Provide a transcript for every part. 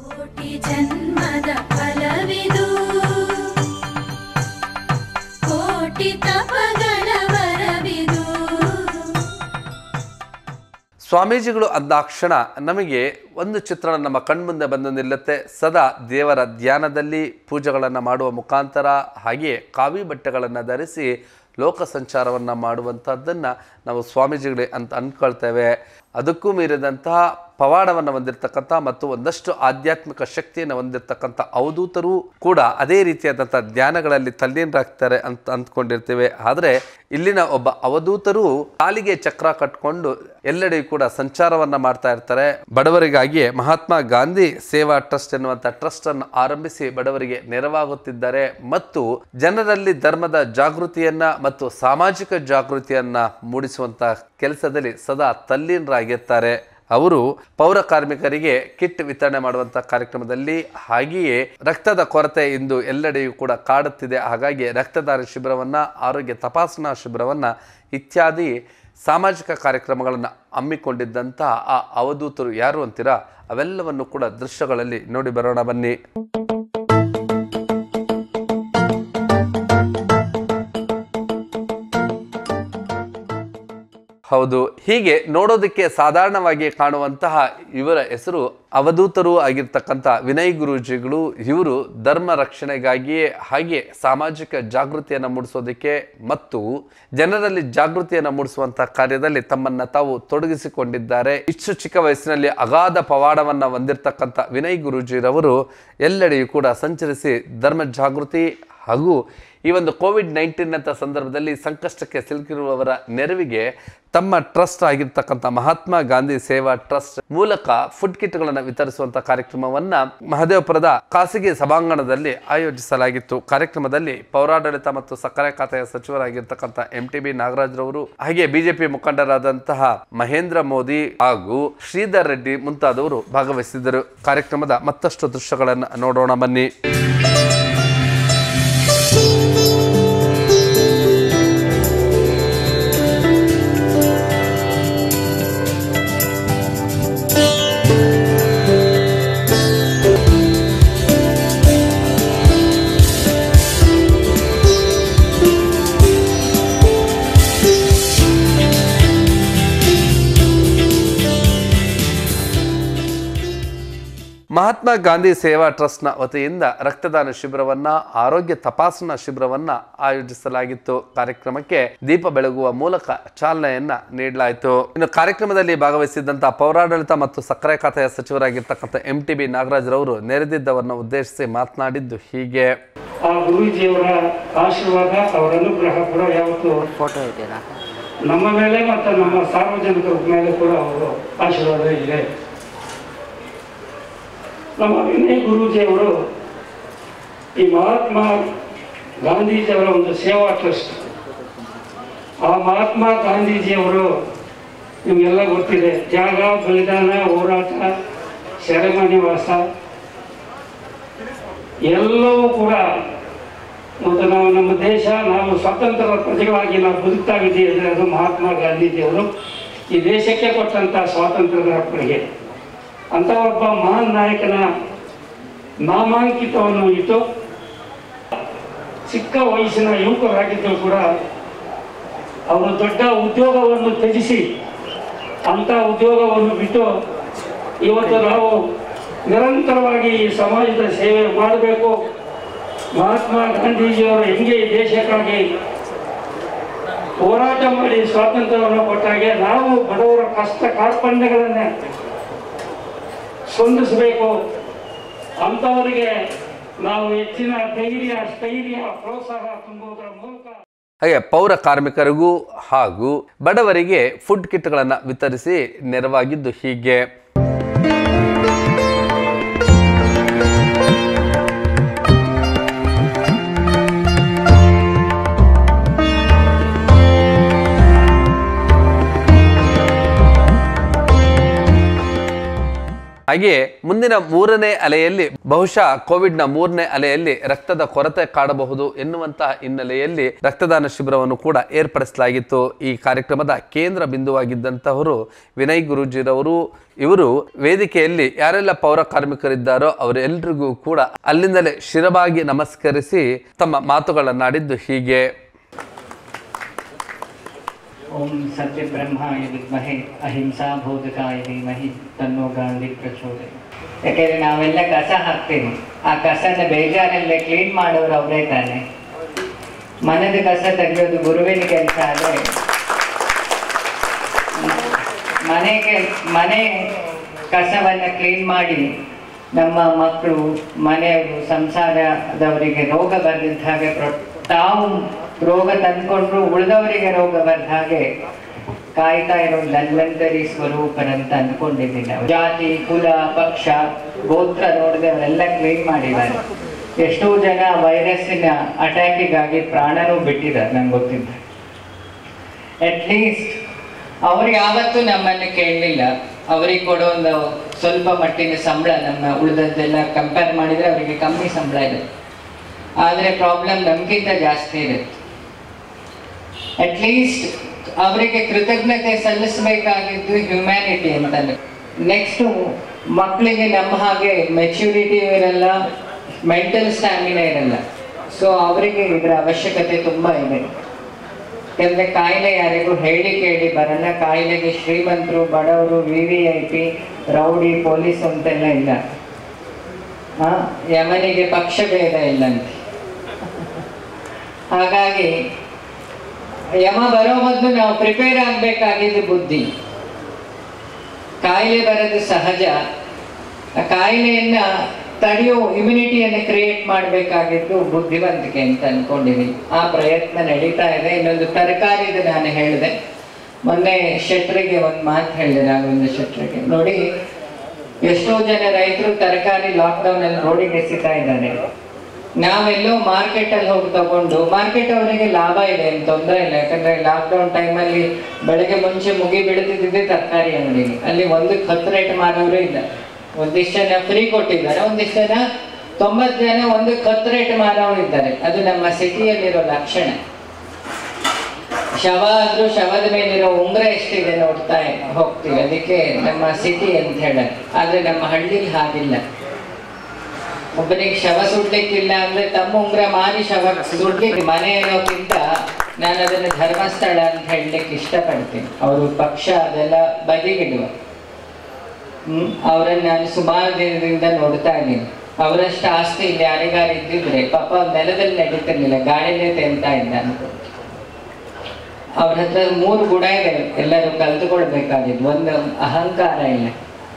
ಕೋಟಿ ಜನ್ಮದ ಫಲವಿದು ಕೋಟಿ ತಪಗಳ ವರವಿದು ಸ್ವಾಮೀಜಿಗಳು ಅಂದಾಕ್ಷಣ ನಮಗೆ ಒಂದು ಚಿತ್ರಣ ನಮ್ಮ ಕಣ್ಮುಂದೆ ಬಂದು ನಿಲ್ಲುತ್ತೆ ಸದಾ ದೇವರ ಧ್ಯಾನದಲ್ಲಿ ಪೂಜೆಗಳನ್ನು ಮಾಡುವ ಮುಖಾಂತರ ಹಾಗೆಯೇ ಕಾವಿ ಬಟ್ಟೆಗಳನ್ನು ಧರಿಸಿ ಲೋಕ ಸಂಚಾರವನ್ನು ಮಾಡುವಂಥದ್ದನ್ನು ನಾವು ಸ್ವಾಮೀಜಿಗಳೇ ಅಂತ ಅಂದ್ಕೊಳ್ತೇವೆ ಅದಕ್ಕೂ ಮೀರಿದಂತಹ ಪವಾಡವನ್ನು ಹೊಂದಿರತಕ್ಕಂಥ ಮತ್ತು ಒಂದಷ್ಟು ಆಧ್ಯಾತ್ಮಿಕ ಶಕ್ತಿಯನ್ನು ಹೊಂದಿರತಕ್ಕಂಥ ಅವಧೂತರು ಕೂಡ ಅದೇ ರೀತಿಯಾದಂಥ ಧ್ಯಾನಗಳಲ್ಲಿ ತಲ್ಲೀನರಾಗ್ತಾರೆ ಅಂತ ಅಂದ್ಕೊಂಡಿರ್ತೇವೆ ಆದರೆ ಇಲ್ಲಿನ ಒಬ್ಬ ಅವಧೂತರು ಕಾಲಿಗೆ ಚಕ್ರ ಕಟ್ಕೊಂಡು ಎಲ್ಲೆಡೆಯೂ ಕೂಡ ಸಂಚಾರವನ್ನ ಮಾಡ್ತಾ ಇರ್ತಾರೆ ಬಡವರಿಗಾಗಿ ಮಹಾತ್ಮ ಗಾಂಧಿ ಸೇವಾ ಟ್ರಸ್ಟ್ ಎನ್ನುವಂಥ ಟ್ರಸ್ಟ್ ಅನ್ನು ಆರಂಭಿಸಿ ಬಡವರಿಗೆ ನೆರವಾಗುತ್ತಿದ್ದಾರೆ ಮತ್ತು ಜನರಲ್ಲಿ ಧರ್ಮದ ಜಾಗೃತಿಯನ್ನ ಮತ್ತು ಸಾಮಾಜಿಕ ಜಾಗೃತಿಯನ್ನ ಮೂಡಿಸುವಂತ ಕೆಲಸದಲ್ಲಿ ಸದಾ ತಲ್ಲೀನರಾಗಿರ್ತಾರೆ ಅವರು ಪೌರ ಕಾರ್ಮಿಕರಿಗೆ ಕಿಟ್ ವಿತರಣೆ ಮಾಡುವಂಥ ಕಾರ್ಯಕ್ರಮದಲ್ಲಿ ಹಾಗೆಯೇ ರಕ್ತದ ಕೊರತೆ ಇಂದು ಎಲ್ಲೆಡೆಯೂ ಕೂಡ ಕಾಡುತ್ತಿದೆ ಹಾಗಾಗಿ ರಕ್ತದಾನ ಶಿಬಿರವನ್ನು ಆರೋಗ್ಯ ತಪಾಸಣಾ ಶಿಬಿರವನ್ನು ಇತ್ಯಾದಿ ಸಾಮಾಜಿಕ ಕಾರ್ಯಕ್ರಮಗಳನ್ನು ಹಮ್ಮಿಕೊಂಡಿದ್ದಂತಹ ಆ ಅವಧೂತರು ಯಾರು ಅಂತೀರಾ ಅವೆಲ್ಲವನ್ನು ಕೂಡ ದೃಶ್ಯಗಳಲ್ಲಿ ನೋಡಿ ಬರೋಣ ಬನ್ನಿ ಹೌದು ಹೀಗೆ ನೋಡೋದಕ್ಕೆ ಸಾಧಾರಣವಾಗಿ ಕಾಣುವಂತಹ ಇವರ ಹೆಸರು ಅವಧೂತರು ಆಗಿರ್ತಕ್ಕಂಥ ವಿನಯ್ ಗುರೂಜಿಗಳು ಇವರು ಧರ್ಮ ರಕ್ಷಣೆಗಾಗಿಯೇ ಹಾಗೆ ಸಾಮಾಜಿಕ ಜಾಗೃತಿಯನ್ನು ಮೂಡಿಸೋದಕ್ಕೆ ಮತ್ತು ಜನರಲ್ಲಿ ಜಾಗೃತಿಯನ್ನು ಮೂಡಿಸುವಂತಹ ಕಾರ್ಯದಲ್ಲಿ ತಮ್ಮನ್ನ ತಾವು ತೊಡಗಿಸಿಕೊಂಡಿದ್ದಾರೆ ಇಷ್ಟು ಚಿಕ್ಕ ವಯಸ್ಸಿನಲ್ಲಿ ಅಗಾಧ ಪವಾಡವನ್ನ ಹೊಂದಿರತಕ್ಕಂಥ ವಿನಯ್ ಗುರೂಜಿರವರು ಎಲ್ಲೆಡೆಯೂ ಕೂಡ ಸಂಚರಿಸಿ ಧರ್ಮ ಜಾಗೃತಿ ಹಾಗೂ ಈ ಒಂದು ಕೋವಿಡ್ ನೈನ್ಟೀನ್ ಅಂತ ಸಂದರ್ಭದಲ್ಲಿ ಸಂಕಷ್ಟಕ್ಕೆ ಸಿಲುಕಿರುವವರ ನೆರವಿಗೆ ತಮ್ಮ ಟ್ರಸ್ಟ್ ಆಗಿರ್ತಕ್ಕಂಥ ಮಹಾತ್ಮ ಗಾಂಧಿ ಸೇವಾ ಟ್ರಸ್ಟ್ ಮೂಲಕ ಫುಡ್ ಕಿಟ್ಗಳನ್ನು ವಿತರಿಸುವಂತ ಕಾರ್ಯಕ್ರಮವನ್ನ ಮಹದೇವಪುರದ ಖಾಸಗಿ ಸಭಾಂಗಣದಲ್ಲಿ ಆಯೋಜಿಸಲಾಗಿತ್ತು ಕಾರ್ಯಕ್ರಮದಲ್ಲಿ ಪೌರಾಡಳಿತ ಮತ್ತು ಸಕ್ಕರೆ ಖಾತೆಯ ಸಚಿವರಾಗಿರ್ತಕ್ಕಂಥ ಎಂ ಟಿ ಬಿ ನಾಗರಾಜ್ರವರು ಹಾಗೆ ಬಿಜೆಪಿ ಮುಖಂಡರಾದಂತಹ ಮಹೇಂದ್ರ ಮೋದಿ ಹಾಗೂ ಶ್ರೀಧರ್ ರೆಡ್ಡಿ ಮುಂತಾದವರು ಭಾಗವಹಿಸಿದ್ದರು ಕಾರ್ಯಕ್ರಮದ ಮತ್ತಷ್ಟು ದೃಶ್ಯಗಳನ್ನು ನೋಡೋಣ ಬನ್ನಿ ಮಹಾತ್ಮ ಗಾಂಧಿ ಸೇವಾ ಟ್ರಸ್ಟ್ನ ವತಿಯಿಂದ ರಕ್ತದಾನ ಶಿಬಿರವನ್ನ ಆರೋಗ್ಯ ತಪಾಸಣಾ ಶಿಬಿರವನ್ನ ಆಯೋಜಿಸಲಾಗಿತ್ತು ಕಾರ್ಯಕ್ರಮಕ್ಕೆ ದೀಪ ಬೆಳಗುವ ಮೂಲಕ ಚಾಲನೆಯನ್ನ ನೀಡಲಾಯಿತು ಇನ್ನು ಕಾರ್ಯಕ್ರಮದಲ್ಲಿ ಭಾಗವಹಿಸಿದ್ದಂತಹ ಪೌರಾಡಳಿತ ಮತ್ತು ಸಕ್ಕರೆ ಖಾತೆಯ ಸಚಿವರಾಗಿರ್ತಕ್ಕಂಥ ಎಂ ಟಿ ಬಿ ನಾಗರಾಜ್ರವರು ನೆರೆದಿದ್ದವರನ್ನು ಉದ್ದೇಶಿಸಿ ಮಾತನಾಡಿದ್ದು ಹೀಗೆ ಆ ಗುರೂಜಿಯವರ ಆಶೀರ್ವಾದ ಅವರ ಅನುಗ್ರಹ ಕೂಡ ಯಾವತ್ತು ಫೋಟೋ ಇದೆಯಲ್ಲ ನಮ್ಮ ಮೇಲೆ ಮತ್ತು ನಮ್ಮ ಸಾರ್ವಜನಿಕರ ಮೇಲೆ ಕೂಡ ಅವರು ಆಶೀರ್ವಾದ ಇದೆ ನಮ್ಮ ವಿನಯ್ ಗುರೂಜಿಯವರು ಈ ಮಹಾತ್ಮ ಗಾಂಧೀಜಿಯವರ ಒಂದು ಸೇವಾ ಟ್ರಸ್ಟ್ ಆ ಮಹಾತ್ಮ ಗಾಂಧೀಜಿಯವರು ನಿಮಗೆಲ್ಲ ಗೊತ್ತಿದೆ ತ್ಯಾಗ ಬಲಿದಾನ ಹೋರಾಟ ಸೆರೆಮನಿವಾಸ ಎಲ್ಲವೂ ಕೂಡ ಮತ್ತು ನಾವು ನಮ್ಮ ದೇಶ ನಾವು ಸ್ವತಂತ್ರ ಪ್ರಜೆಗಳಾಗಿ ನಾವು ಬದುಕ್ತಾ ಇದ್ದೀವಿ ಅಂದರೆ ಅದು ಮಹಾತ್ಮ ಗಾಂಧೀಜಿಯವರು ಈ ದೇಶಕ್ಕೆ ಕೊಟ್ಟಂಥ ಸ್ವಾತಂತ್ರ್ಯದ ಕೊಡುಗೆ ಅಂಥ ಒಬ್ಬ ಮಹಾನ್ ನಾಯಕನ ನಾಮಾಂಕಿತವನ್ನು ಇಟ್ಟು ಚಿಕ್ಕ ವಯಸ್ಸಿನ ಯುವಕರಾಗಿದ್ದರೂ ಕೂಡ ಅವರು ದೊಡ್ಡ ಉದ್ಯೋಗವನ್ನು ತ್ಯಜಿಸಿ ಅಂಥ ಉದ್ಯೋಗವನ್ನು ಬಿಟ್ಟು ಇವತ್ತು ನಾವು ನಿರಂತರವಾಗಿ ಈ ಸಮಾಜದ ಸೇವೆ ಮಾಡಬೇಕು ಮಹಾತ್ಮ ಗಾಂಧೀಜಿಯವರು ಹೆಂಗೆ ಈ ದೇಶಕ್ಕಾಗಿ ಹೋರಾಟ ಮಾಡಿ ಸ್ವಾತಂತ್ರ್ಯವನ್ನು ಕೊಟ್ಟಾಗೆ ನಾವು ಬಡವರ ಕಷ್ಟ ಕಾರ್ಪಣ್ಯಗಳನ್ನೇ ಸ್ಪಂದಿಸಬೇಕು ಅಂಥವರಿಗೆ ನಾವು ಹೆಚ್ಚಿನ ಧೈರ್ಯ ಸ್ಥೈರ್ಯ ಪ್ರೋತ್ಸಾಹ ತುಂಬುವುದರ ಮೂಲಕ ಹಾಗೆ ಪೌರ ಕಾರ್ಮಿಕರಿಗೂ ಹಾಗೂ ಬಡವರಿಗೆ ಫುಡ್ ಕಿಟ್ಗಳನ್ನು ವಿತರಿಸಿ ನೆರವಾಗಿದ್ದು ಹೀಗೆ ಹಾಗೆಯೇ ಮುಂದಿನ ಮೂರನೇ ಅಲೆಯಲ್ಲಿ ಬಹುಶಃ ಕೋವಿಡ್ನ ಮೂರನೇ ಅಲೆಯಲ್ಲಿ ರಕ್ತದ ಕೊರತೆ ಕಾಡಬಹುದು ಎನ್ನುವಂತಹ ಹಿನ್ನೆಲೆಯಲ್ಲಿ ರಕ್ತದಾನ ಶಿಬಿರವನ್ನು ಕೂಡ ಏರ್ಪಡಿಸಲಾಗಿತ್ತು ಈ ಕಾರ್ಯಕ್ರಮದ ಕೇಂದ್ರ ಬಿಂದುವಾಗಿದ್ದಂತಹವರು ವಿನಯ್ ಗುರೂಜಿರವರು ಇವರು ವೇದಿಕೆಯಲ್ಲಿ ಯಾರೆಲ್ಲ ಪೌರ ಕಾರ್ಮಿಕರಿದ್ದಾರೋ ಅವರೆಲ್ಲರಿಗೂ ಕೂಡ ಅಲ್ಲಿಂದಲೇ ಶಿರವಾಗಿ ನಮಸ್ಕರಿಸಿ ತಮ್ಮ ಮಾತುಗಳನ್ನಾಡಿದ್ದು ಹೀಗೆ ಓಂ ಸತ್ಯ ಬ್ರಹ್ಮಾಯ ವಿದ್ಮಹೆ ಅಹಿಂಸಾ ಬೋಧಕಾಯ ಧೀಮಹಿ ತನ್ನೋ ಗಾಂಧಿ ಪ್ರಚೋದಯ ಯಾಕೆಂದ್ರೆ ನಾವೆಲ್ಲ ಕಸ ಹಾಕ್ತೀವಿ ಆ ಕಸನ ಬೇಜಾರಲ್ಲೇ ಕ್ಲೀನ್ ಮಾಡೋರು ಅವರೇ ತಾನೆ ಮನದ ಕಸ ತೆಗೆಯೋದು ಗುರುವಿನ ಕೆಲಸ ಆದರೆ ಮನೆಗೆ ಮನೆ ಕಸವನ್ನು ಕ್ಲೀನ್ ಮಾಡಿ ನಮ್ಮ ಮಕ್ಕಳು ಮನೆಯವರು ಸಂಸಾರದವರಿಗೆ ರೋಗ ಬರದಿದ್ದ ಹಾಗೆ ಪ್ರ- ತಾವು ರೋಗ ತಂದ್ಕೊಂಡ್ರು ಉಳಿದವರಿಗೆ ರೋಗ ಬರದ ಹಾಗೆ ಕಾಯ್ತಾ ಇರೋ ಧನ್ವಂತರಿ ಸ್ವರೂಪರಂತ ಅಂದ್ಕೊಂಡಿದ್ದೀನಿ ನಾವು. ಜಾತಿ ಕುಲ ಪಕ್ಷ ಗೋತ್ರ ನೋಡದೆ ಅವರೆಲ್ಲ ಕ್ಲೀನ್ ಮಾಡಿದ್ದಾರೆ ಎಷ್ಟೋ ಜನ ವೈರಸ್ಸಿನ ಅಟ್ಯಾಕಿಗಾಗಿ ಪ್ರಾಣನೂ ಬಿಟ್ಟಿದ್ದಾರೆ ನಂಗೆ ಗೊತ್ತಿದ್ದ ಅಟ್ಲೀಸ್ಟ್ ಅವ್ರು ಯಾವತ್ತೂ ನಮ್ಮನ್ನು ಕೇಳಲಿಲ್ಲ ಅವರಿಗೆ ಕೊಡೋ ಒಂದು ಸ್ವಲ್ಪ ಮಟ್ಟಿನ ಸಂಬಳ ನಮ್ಮ ಉಳಿದದ್ದೆಲ್ಲ ಕಂಪೇರ್ ಮಾಡಿದರೆ ಅವರಿಗೆ ಕಮ್ಮಿ ಸಂಬಳ ಇದೆ ಆದರೆ ಪ್ರಾಬ್ಲಮ್ ನಮಗಿಂತ ಜಾಸ್ತಿ ಇರುತ್ತೆ ಅಟ್ಲೀಸ್ಟ್ ಅವರಿಗೆ ಕೃತಜ್ಞತೆ ಸಲ್ಲಿಸಬೇಕಾಗಿದ್ದು ಹ್ಯುಮ್ಯಾನಿಟಿ ಅಂತಲೇ ನೆಕ್ಸ್ಟು ಮಕ್ಕಳಿಗೆ ನಮ್ಮ ಹಾಗೆ ಮೆಚ್ಯೂರಿಟಿ ಇರಲ್ಲ ಮೆಂಟಲ್ ಸ್ಟ್ಯಾಮಿನಾ ಇರಲ್ಲ ಸೊ ಅವರಿಗೆ ಇದರ ಅವಶ್ಯಕತೆ ತುಂಬ ಇದೆ ಯಾಕಂದ್ರೆ ಕಾಯಿಲೆ ಯಾರಿಗೂ ಹೇಳಿ ಕೇಳಿ ಬರಲ್ಲ ಕಾಯಿಲೆಗೆ ಶ್ರೀಮಂತರು ಬಡವರು V V I P rowdy police ಅಂತೆಲ್ಲ ಇಲ್ಲ ಆ, ಯಮನಿಗೆ ಪಕ್ಷ ಭೇದ ಇಲ್ಲಂತೆ ಹಾಗಾಗಿ ಯಮ ಬರೋ ಮೊದಲು ನಾವು ಪ್ರಿಪೇರ್ ಆಗಬೇಕಾಗಿದ್ದು ಬುದ್ಧಿ ಕಾಯಿಲೆ ಬರೋದು ಸಹಜ ಆ ಕಾಯಿಲೆಯನ್ನ ತಡೆಯೋ ಇಮ್ಯುನಿಟಿಯನ್ನು ಕ್ರಿಯೇಟ್ ಮಾಡಬೇಕಾಗಿದ್ದು ಬುದ್ಧಿವಂತಿಕೆ ಅಂತ ಅನ್ಕೊಂಡಿದ್ದೀನಿ ಆ ಪ್ರಯತ್ನ ನಡೀತಾ ಇದೆ ಇನ್ನೊಂದು ತರಕಾರಿದು ನಾನು ಹೇಳಿದೆ ಮೊನ್ನೆ ಶೆಟ್ರಿಗೆ ಒಂದು ಮಾತು ಹೇಳಿದೆ ರಾಘವೇಂದ್ರ ಶೆಟ್ರಿಗೆ ನೋಡಿ ಎಷ್ಟೋ ಜನ ರೈತರು ತರಕಾರಿ ಲಾಕ್ಡೌನ್ ಅಲ್ಲಿ ರೋಡಿಗೆ ಎಸಿತಾ ಇದ್ದಾರೆ ನಾವೆಲ್ಲೋ ಮಾರ್ಕೆಟ್ ಅಲ್ಲಿ ಹೋಗಿ ತಗೊಂಡು ಮಾರ್ಕೆಟ್ ಅವರಿಗೆ ಲಾಭ ಇದೆ ಏನು ತೊಂದರೆ ಇಲ್ಲ ಯಾಕಂದ್ರೆ ಲಾಕ್ಡೌನ್ ಟೈಮಲ್ಲಿ ಬೆಳಗ್ಗೆ ಮುಂಚೆ ಮುಗಿ ಬೀಳ್ತಿದ್ದೆ ತರಕಾರಿ ಅಂಗಡಿಗೆ ಅಲ್ಲಿ ಒಂದಕ್ಕೆ ಹತ್ತು ರೇಟ್ ಮಾರೋರು ಇಲ್ಲ ಒಂದಿಷ್ಟು ಜನ ಫ್ರೀ ಕೊಟ್ಟಿದ್ದಾರೆ ಒಂದಿಷ್ಟು ಜನ ತೊಂಬತ್ತು ಜನ ಒಂದಕ್ಕೆ ಹತ್ತು ರೇಟ್ ಮಾರೋರು ಇದ್ದಾರೆ ಅದು ನಮ್ಮ ಸಿಟಿಯಲ್ಲಿರೋ ಲಕ್ಷಣ ಶವ ಆದ್ರೂ ಶವದ ಮೇಲಿರೋ ಉಂಗುರ ಎಷ್ಟಿದೆ ನೋಡ್ತಾ ಹೋಗ್ತೀವಿ ಅದಕ್ಕೆ ನಮ್ಮ ಸಿಟಿ ಅಂತ ಹೇಳೋದು ಆದ್ರೆ ನಮ್ಮ ಹಳ್ಳಿಲಿ ಹಾಗಿಲ್ಲ ಒಬ್ಬನಿಗೆ ಶವ ಸುಡ್ಲಿಕ್ಕಿಲ್ಲ ಅಂದ್ರೆ ತಮ್ಮ ಉಂಗುರ ಮಾರಿ ಶವ ಸುಡ್ಲಿಕ್ಕೆ ಮನೆ ಅನ್ನೋಕ್ಕಿಂತ ನಾನು ಅದನ್ನು ಧರ್ಮಸ್ಥಳ ಅಂತ ಹೇಳಲಿಕ್ಕೆ ಇಷ್ಟಪಡ್ತೀನಿ ಅವರು ಪಕ್ಷ ಅದೆಲ್ಲ ಬದಿಗಿಡುವ ಹ್ಮ್ ಅವರನ್ನ ನಾನು ಸುಮಾರು ದಿನದಿಂದ ನೋಡ್ತಾ ಇದ್ದೀನಿ ಅವರಷ್ಟು ಆಸ್ತಿ ಇಲ್ಲಿ ಯಾರಿಗಾರು ಇದ್ದಿದ್ರೆ ಪಾಪ ನೆಲದಲ್ಲಿ ನಡೀತಿರ್ಲಿಲ್ಲ ಗಾಳಿಲೇ ತೆಂತಾ ಇದ್ದ ಅನ್ಕೊ ಅವ್ರ ಹತ್ರ ಮೂರು ಗುಣ ಇದೆ ಎಲ್ಲರೂ ಕಲ್ತುಕೊಳ್ಬೇಕಾಗಿದ್ದು ಒಂದು ಅಹಂಕಾರ ಇಲ್ಲ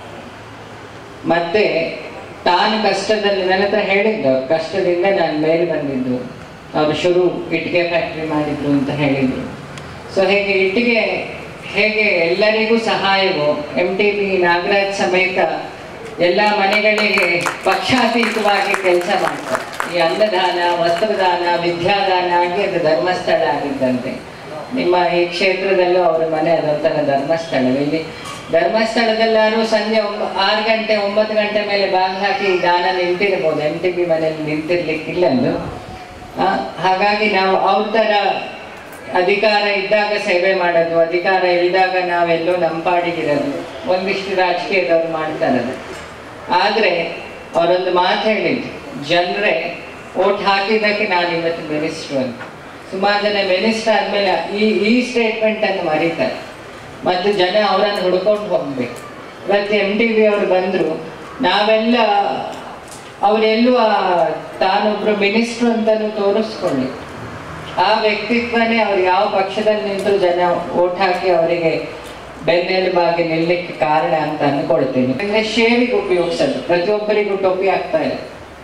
ಮತ್ತೆ ತಾನು ಕಷ್ಟದಲ್ಲಿ ನನ್ನ ಹತ್ರ ಹೇಳಿದ್ದು ಅವ್ರು ಕಷ್ಟದಿಂದ ನಾನು ಮೇಲೆ ಬಂದಿದ್ದು ಅವರು ಶುರು ಇಟ್ಟಿಗೆ ಫ್ಯಾಕ್ಟ್ರಿ ಮಾಡಿದ್ರು ಅಂತ ಹೇಳಿದ್ರು ಸೊ ಹೇಗೆ ಇಟ್ಟಿಗೆ ಹೇಗೆ ಎಲ್ಲರಿಗೂ ಸಹಾಯವೋ ಎಂ ಟಿ ಬಿ ನಾಗರಾಜ್ ಸಮೇತ ಎಲ್ಲ ಮನೆಗಳಿಗೆ ಪಕ್ಷಾತೀತವಾಗಿ ಕೆಲಸ ಮಾಡ್ತಾರೆ ಈ ಅನ್ನದಾನ ವಸ್ತ್ರದಾನ ವಿದ್ಯಾದಾನ ಆಗಿ ಅದು ಧರ್ಮಸ್ಥಳ ಆಗಿದ್ದಂತೆ ನಿಮ್ಮ ಈ ಕ್ಷೇತ್ರದಲ್ಲೂ ಅವ್ರ ಮನೆ ಅದೊಂಥರ ಧರ್ಮಸ್ಥಳ ಇಲ್ಲಿ ಧರ್ಮಸ್ಥಳದಲ್ಲಾರು ಸಂಜೆ ಒಂಬ ಆರು ಗಂಟೆ ಒಂಬತ್ತು ಗಂಟೆ ಮೇಲೆ ಬಾಗಿಲು ಹಾಕಿ ದಾನ ನಿಂತಿರ್ಬೋದು ಎಂ ಟಿ ಬಿ ಮನೇಲಿ ನಿಂತಿರ್ಲಿಕ್ಕಿಲ್ಲ ಅದು ಆ, ಹಾಗಾಗಿ ನಾವು ಅವ್ರ ಥರ ಅಧಿಕಾರ ಇದ್ದಾಗ ಸೇವೆ ಮಾಡೋದು ಅಧಿಕಾರ ಇಲ್ದಾಗ ನಾವೆಲ್ಲೋ ನಮ್ಮ ಪಾಡಿಗಿರೋದು ಒಂದಿಷ್ಟು ರಾಜಕೀಯದವ್ರು ಮಾಡ್ತಾರದು ಆದರೆ ಅವರೊಂದು ಮಾತು ಹೇಳಿದ್ರು ಜನರೇ ಓಟ್ ಹಾಕಿದ್ದಕ್ಕೆ ನಾನು ಇವತ್ತು ಮಿನಿಸ್ಟ್ರು ಅಂತ ಸುಮಾರು ಜನ ಮಿನಿಸ್ಟರ್ ಆದ್ಮೇಲೆ ಈ ಈ ಸ್ಟೇಟ್ಮೆಂಟ್ ಅನ್ನು ಮರೀತಾರೆ ಮತ್ತು ಜನ ಅವರನ್ನು ಹುಡ್ಕೊಂಡು ಹೋಗ್ಬೇಕು ಇವತ್ತು ಎಮ್ ಟಿ ವಿ ಅವರು ಬಂದರು ನಾವೆಲ್ಲ ಅವರೆಲ್ಲೂ ಆ ತಾನೊಬ್ರು ಮಿನಿಸ್ಟ್ರು ಅಂತಲೂ ತೋರಿಸ್ಕೊಳ್ಳಿ ಆ ವ್ಯಕ್ತಿತ್ವನೇ ಅವ್ರು ಯಾವ ಪಕ್ಷದಲ್ಲಿ ನಿಂತರೂ ಜನ ಓಟ್ ಹಾಕಿ ಅವರಿಗೆ ಬೆನ್ನೆಲುಬಾಗಿ ನಿಲ್ಲಕ್ಕೆ ಕಾರಣ ಅಂತ ಅನ್ಕೊಳ್ತೀನಿ ಅಂದ್ರೆ ಶೇವಿಗೆ ಉಪಯೋಗಿಸೋದು ಪ್ರತಿಯೊಬ್ಬರಿಗೂ ಟೊಪ್ಪಿ ಆಗ್ತಾ ಇಲ್ಲ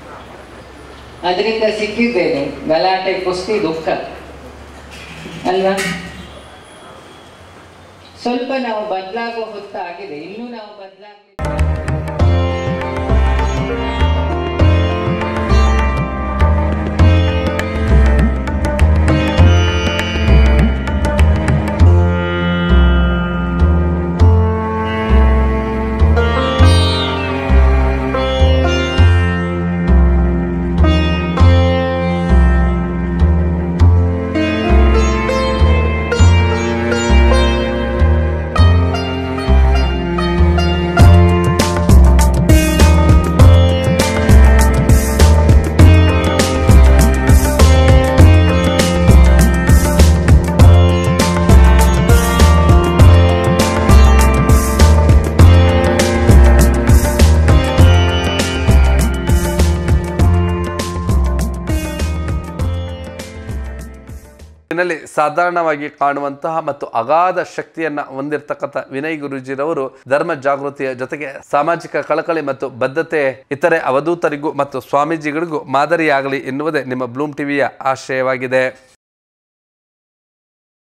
ಅದರಿಂದ ಸಿಕ್ಕಿದ್ದೇನೆ ಗಲಾಟೆ ಕುಸ್ತಿ ದುಃಖ ಅಲ್ವಾ ಸ್ವಲ್ಪ ನಾವು ಬದಲಾಗೋ ಹೊತ್ತಾಗಿದೆ ಇನ್ನೂ ನಾವು ಬದಲಾಗಲಿ ಬದುಕಿನಲ್ಲಿ ಸಾಧಾರಣವಾಗಿ ಕಾಣುವಂತಹ ಮತ್ತು ಅಗಾಧ ಶಕ್ತಿಯನ್ನ ಹೊಂದಿರತಕ್ಕಂಥ ವಿನಯ್ ಗುರುಜಿರವರು ಧರ್ಮ ಜಾಗೃತಿಯ ಜೊತೆಗೆ ಸಾಮಾಜಿಕ ಕಳಕಳಿ ಮತ್ತು ಬದ್ಧತೆ ಇತರೆ ಅವಧೂತರಿಗೂ ಮತ್ತು ಸ್ವಾಮೀಜಿಗಳಿಗೂ ಮಾದರಿಯಾಗಲಿ ಎನ್ನುವುದೇ ನಿಮ್ಮ ಬ್ಲೂಮ್ ಟಿವಿಯ ಆಶಯವಾಗಿದೆ